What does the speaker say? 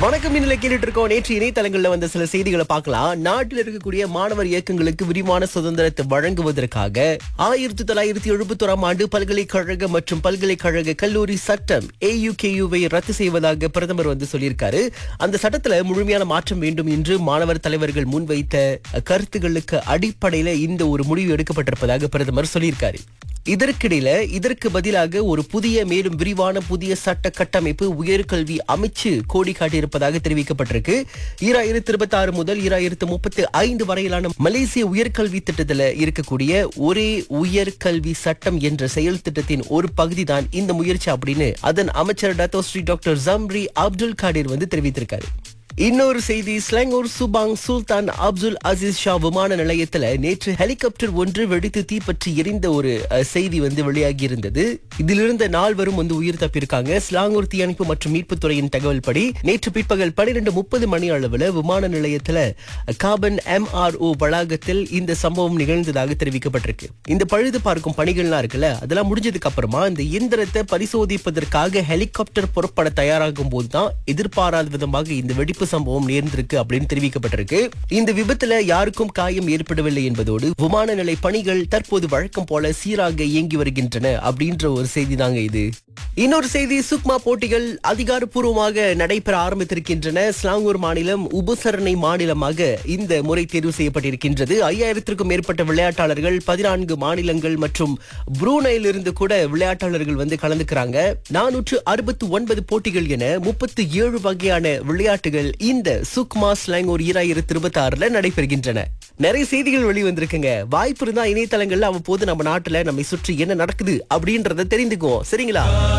வணக்கம் இன்னில கேட்டுட்டு இருக்கோம் நேற்று இணையதளங்கள்ல வந்த சில செய்திகளை பார்க்கலாம் நாட்டில் இருக்கக்கூடிய மாணவர் இயக்கங்களுக்கு விரிவான சுதந்திரத்தை வழங்குவதற்காக ஆயிரத்தி தொள்ளாயிரத்தி எழுபத்தோராம் ஆண்டு பல்கலைக்கழக மற்றும் பல்கலைக்கழக கல்லூரி சட்டம் ஏயுகேயுவை ரத்து செய்வதாக பிரதமர் வந்து சொல்லியிருக்காரு அந்த சட்டத்துல முழுமையான மாற்றம் வேண்டும் என்று மாணவர் தலைவர்கள் முன்வைத்த கருத்துகளுக்கு அடிப்படையில இந்த ஒரு முடிவு எடுக்கப்பட்டிருப்பதாக பிரதமர் சொல்லியிருக்காரு இதற்கிடையில இதற்கு பதிலாக ஒரு புதிய மேலும் விரிவான புதிய சட்ட கட்டமைப்பு உயர்கல்வி அமைச்சு கோடி காட்டியிருப்பதாக தெரிவிக்கப்பட்டிருக்கு ஈராயிரத்தி இருபத்தி ஆறு முதல் ஈராயிரத்து முப்பத்தி ஐந்து வரையிலான மலேசிய உயர்கல்வி திட்டத்துல இருக்கக்கூடிய ஒரே உயர்கல்வி சட்டம் என்ற செயல் திட்டத்தின் ஒரு பகுதி தான் இந்த முயற்சி அப்படின்னு அதன் அமைச்சர் Dato Sri doctor Zambry Abdul Kadir வந்து தெரிவித்திருக்காரு இன்னொரு செய்தி Selangor Subang Sultan Abdul Aziz Shah விமான நிலையத்துல நேற்று ஹெலிகாப்டர் ஒன்று வெடித்து தீப்பற்றி எரிந்த ஒரு அஹ், செய்தி வந்து வெளியாகி இருந்தது இதிலிருந்த நால்வரும் வந்து உயிர் தப்பியிருக்காங்க ஸ்லாங்கூர் தீயணைப்பு மற்றும் மீட்புத் துறையின் தகவல் படி நேற்று பிற்பகல் பன்னிரண்டு முப்பது மணி அளவுல விமான நிலையத்துல காபன் எம்ஆர்ஓ வளாகத்தில் இந்த சம்பவம் நிகழ்ந்ததாக தெரிவிக்கப்பட்டிருக்கு இந்த பழுது பார்க்கும் பணிகள்லாம் இருக்குல்ல அதெல்லாம் முடிஞ்சதுக்கு அப்புறமா இந்த இயந்திரத்தை பரிசோதிப்பதற்காக ஹெலிகாப்டர் புறப்பட தயாராகும் போதுதான் எதிர்பாராத விதமாக இந்த வெடிப்பு சம்பவம் நேர்ந்திருக்கு அப்படின்னு தெரிவிக்கப்பட்டிருக்கு இந்த விபத்துல யாருக்கும் காயம் ஏற்படவில்லை என்பதோடு விமான நிலை பணிகள் தற்போது வழக்கம் போல சீராக இயங்கி வருகின்றன அப்படின்ற ஒரு செய்தி தாங்க இது இன்னொரு செய்தி சுக்மா போட்டிகள் அதிகாரப்பூர்வமாக நடைபெற ஆரம்பித்திருக்கின்றன ஸ்லாங்கூர் மாநிலம் உபசரணை மாநிலமாக இந்த முறை தேர்வு செய்யப்பட்டிருக்கின்றது ஐயாயிரத்திற்கும் மேற்பட்ட விளையாட்டாளர்கள் பதினான்கு மாநிலங்கள் மற்றும் புரூனையில் இருந்து கூட விளையாட்டாளர்கள் வந்து கலந்துக்கிறாங்க நானூற்று அறுபத்தி ஒன்பது போட்டிகள் என முப்பத்தி ஏழு வகையான விளையாட்டுகள் இந்த சுக்மா ஸ்லாங்கூர் ஈராயிரத்தி இருபத்தி ஆறுல நடைபெறுகின்றன நிறைய செய்திகள் வெளிவந்திருக்குங்க வாய்ப்பு இருந்தா இணையதளங்கள்ல அவ்வப்போது நம்ம நாட்டுல நம்மை சுற்றி என்ன நடக்குது அப்படின்றத தெரிந்துக்குவோம் சரிங்களா